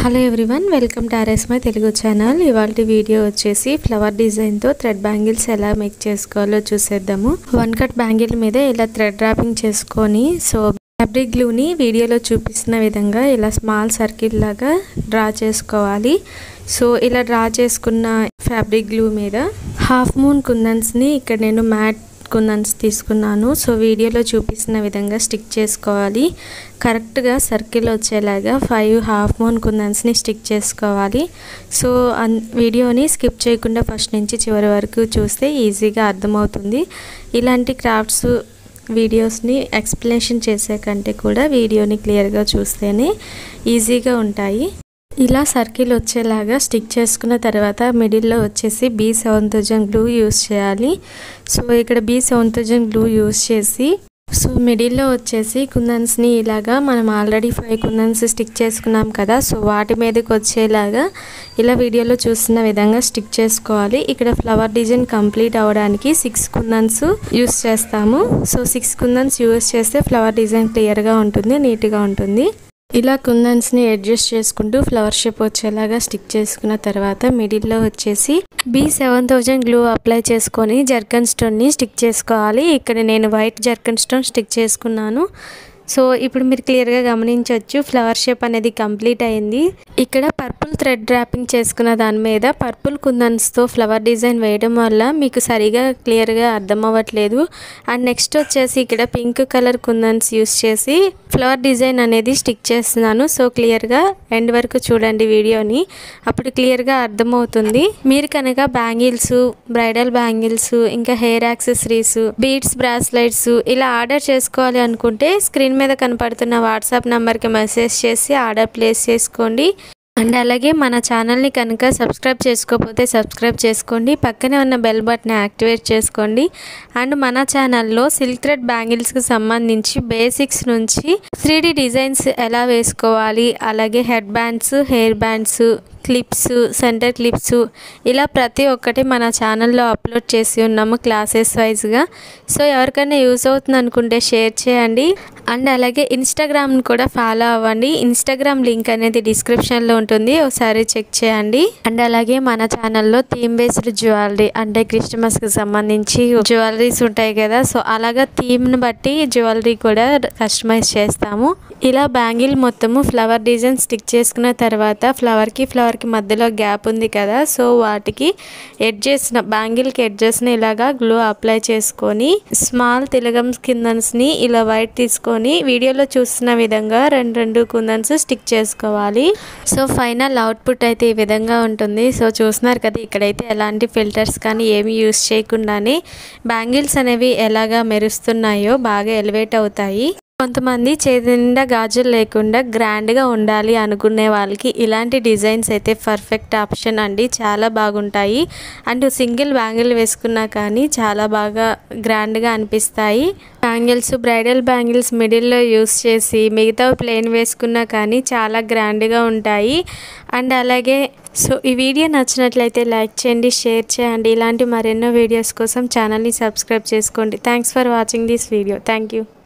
hello everyone welcome to RS my Telugu channel ఇవాళ video వచ్చేసి flower డిజైన్తో థ్రెడ్ బ్యాంగిల్స్ ఎలా మేక్ చేసుకోవాలో చూసేద్దాము వన్ కట్ బ్యాంగిల్ మీద ఇలా థ్రెడ్ ర్యాపింగ్ చేసుకొని సో ఫ్యాబ్రిక్ గ్లూని వీడియోలో చూపిస్తున్న విధంగా ఇలా స్మాల్ సర్కిల్ లాగా డ్రా చేసుకోవాలి సో ఇలా డ్రా చేసుకున్న ఫ్యాబ్రిక్ గ్లూ మీద హాఫ్ మూన్ కుందన్స్ని ఇక్కడ నేను మ్యాట్ కుందన్స్ తీసుకున్నాను సో వీడియోలో చూపిస్తున్న విధంగా స్టిక్ చేసుకోవాలి కరెక్ట్గా సర్కిల్ వచ్చేలాగా ఫైవ్ హాఫ్ మూన్ కుందన్స్ని స్టిక్ చేసుకోవాలి సో అన్ వీడియోని స్కిప్ చేయకుండా ఫస్ట్ నుంచి చివరి వరకు చూస్తే ఈజీగా అర్థమవుతుంది ఇలాంటి క్రాఫ్ట్స్ వీడియోస్ని ఎక్స్ప్లెనేషన్ చేసే కంటే కూడా వీడియోని క్లియర్గా చూస్తేనే ఈజీగా ఉంటాయి ఇలా సర్కిల్ వచ్చేలాగా స్టిక్ చేసుకున్న తర్వాత మిడిల్లో వచ్చేసి B seven thousand glue use చేయాలి సో ఇక్కడ B seven thousand glue use చేసి సో మిడిల్లో వచ్చేసి కుందన్స్ని ఇలాగా మనం ఆల్రెడీ ఫైవ్ కుందన్స్ స్టిక్ చేసుకున్నాం కదా సో వాటి మీదకి వచ్చేలాగా ఇలా వీడియోలో చూస్తున్న విధంగా స్టిక్ చేసుకోవాలి ఇక్కడ ఫ్లవర్ డిజైన్ కంప్లీట్ అవ్వడానికి సిక్స్ కుందన్స్ యూస్ చేస్తాము సో సిక్స్ కుందన్స్ యూస్ చేస్తే ఫ్లవర్ డిజైన్ క్లియర్గా ఉంటుంది నీట్గా ఉంటుంది ఇలా కుందన్స్ని అడ్జస్ట్ చేసుకుంటూ ఫ్లవర్ షేప్ వచ్చేలాగా స్టిక్ చేసుకున్న తర్వాత మిడిల్లో వచ్చేసి B seven thousand glue apply చేసుకొని జర్కన్ స్టోన్ని స్టిక్ చేసుకోవాలి ఇక్కడ నేను వైట్ జర్కన్ స్టోన్ స్టిక్ చేసుకున్నాను సో ఇప్పుడు మీరు క్లియర్గా గమనించవచ్చు ఫ్లవర్ షేప్ అనేది కంప్లీట్ అయింది ఇక్కడ పర్పుల్ థ్రెడ్ ర్యాపింగ్ చేసుకున్న దాని మీద పర్పుల్ కుందన్స్తో ఫ్లవర్ డిజైన్ వేయడం వల్ల మీకు సరిగా క్లియర్గా అర్థం అవ్వట్లేదు అండ్ నెక్స్ట్ వచ్చేసి ఇక్కడ పింక్ కలర్ కుందన్స్ యూస్ చేసి ఫ్లవర్ డిజైన్ అనేది స్టిక్ చేస్తున్నాను సో క్లియర్గా ఎండ్ వరకు చూడండి వీడియోని అప్పుడు క్లియర్గా అర్థమవుతుంది మీరు కనుక బ్యాంగిల్స్ బ్రైడల్ బ్యాంగిల్స్ ఇంకా హెయిర్ యాక్సెసరీస్ బీడ్స్ బ్రాస్లెట్స్ ఇలా ఆర్డర్ చేసుకోవాలి అనుకుంటే స్క్రీన్ మీద కనపడుతున్న వాట్సాప్ నెంబర్కి మెసేజ్ చేసి ఆర్డర్ ప్లేస్ చేసుకోండి అండ్ అలాగే మన ఛానల్ని కనుక సబ్స్క్రైబ్ చేసుకోకపోతే సబ్స్క్రైబ్ చేసుకోండి పక్కనే ఉన్న బెల్ బటన్ యాక్టివేట్ చేసుకోండి అండ్ మన ఛానల్లో సిల్క్ థ్రెడ్ బ్యాంగిల్స్కి సంబంధించి బేసిక్స్ నుంచి త్రీ డిజైన్స్ ఎలా వేసుకోవాలి అలాగే headbands hairbands clips centre clips ఇలా ప్రతి ఒక్కటి మన ఛానల్లో అప్లోడ్ చేసి ఉన్నాము క్లాసెస్ వైజ్గా సో ఎవరికైనా యూస్ అవుతుంది అనుకుంటే షేర్ చేయండి అండ్ అలాగే ఇన్స్టాగ్రామ్ని కూడా ఫాలో అవ్వండి ఇన్స్టాగ్రామ్ లింక్ అనేది డిస్క్రిప్షన్లో ఉంటుంది ఒకసారి చెక్ చేయండి అండ్ అలాగే మన ఛానల్లో థీమ్ బేస్డ్ జ్యువెలరీ అంటే క్రిస్టమస్కి సంబంధించి జ్యువెలరీస్ ఉంటాయి కదా సో అలాగా థీమ్ని బట్టి జ్యువెలరీ కూడా కస్టమైజ్ చేస్తాము ఇలా బ్యాంగిల్ మొత్తము ఫ్లవర్ డిజైన్ స్టిక్ చేసుకున్న తర్వాత ఫ్లవర్కి ఫ్లవర్కి మధ్యలో గ్యాప్ ఉంది కదా సో వాటికి ఎడ్జెస్న బ్యాంగిల్కి ఎడ్జెస్ని ఇలాగా గ్లూ అప్లై చేసుకొని స్మాల్ తిలగం కిందన్స్ని ఇలా వైట్ తీసుకొని వీడియోలో చూస్తున్న విధంగా రెండు రెండు కుందన్స్ స్టిక్ చేసుకోవాలి సో ఫైనల్ అవుట్పుట్ అయితే ఈ విధంగా ఉంటుంది సో చూస్తున్నారు కదా ఇక్కడైతే ఎలాంటి ఫిల్టర్స్ కానీ ఏమి యూస్ చేయకుండానే బ్యాంగిల్స్ అనేవి ఎలాగా మెరుస్తున్నాయో బాగా ఎలివేట్ అవుతాయి కొంతమంది చేతి నిండా గాజులు లేకుండా గ్రాండ్గా ఉండాలి అనుకునే వాళ్ళకి ఇలాంటి డిజైన్స్ అయితే పర్ఫెక్ట్ ఆప్షన్ అండి చాలా బాగుంటాయి అండ్ సింగిల్ బ్యాంగిల్ వేసుకున్నా కానీ చాలా బాగా గ్రాండ్గా అనిపిస్తాయి బ్యాంగిల్స్ బ్రైడల్ బ్యాంగిల్స్ మిడిల్లో యూస్ చేసి మిగతా ప్లేన్ వేసుకున్నా కానీ చాలా గ్రాండ్గా ఉంటాయి అండ్ అలాగే సో ఈ వీడియో నచ్చినట్లయితే లైక్ చేయండి షేర్ చేయండి ఇలాంటి మరెన్నో వీడియోస్ కోసం ఛానల్ని సబ్స్క్రైబ్ చేసుకోండి thanks for watching this video thank you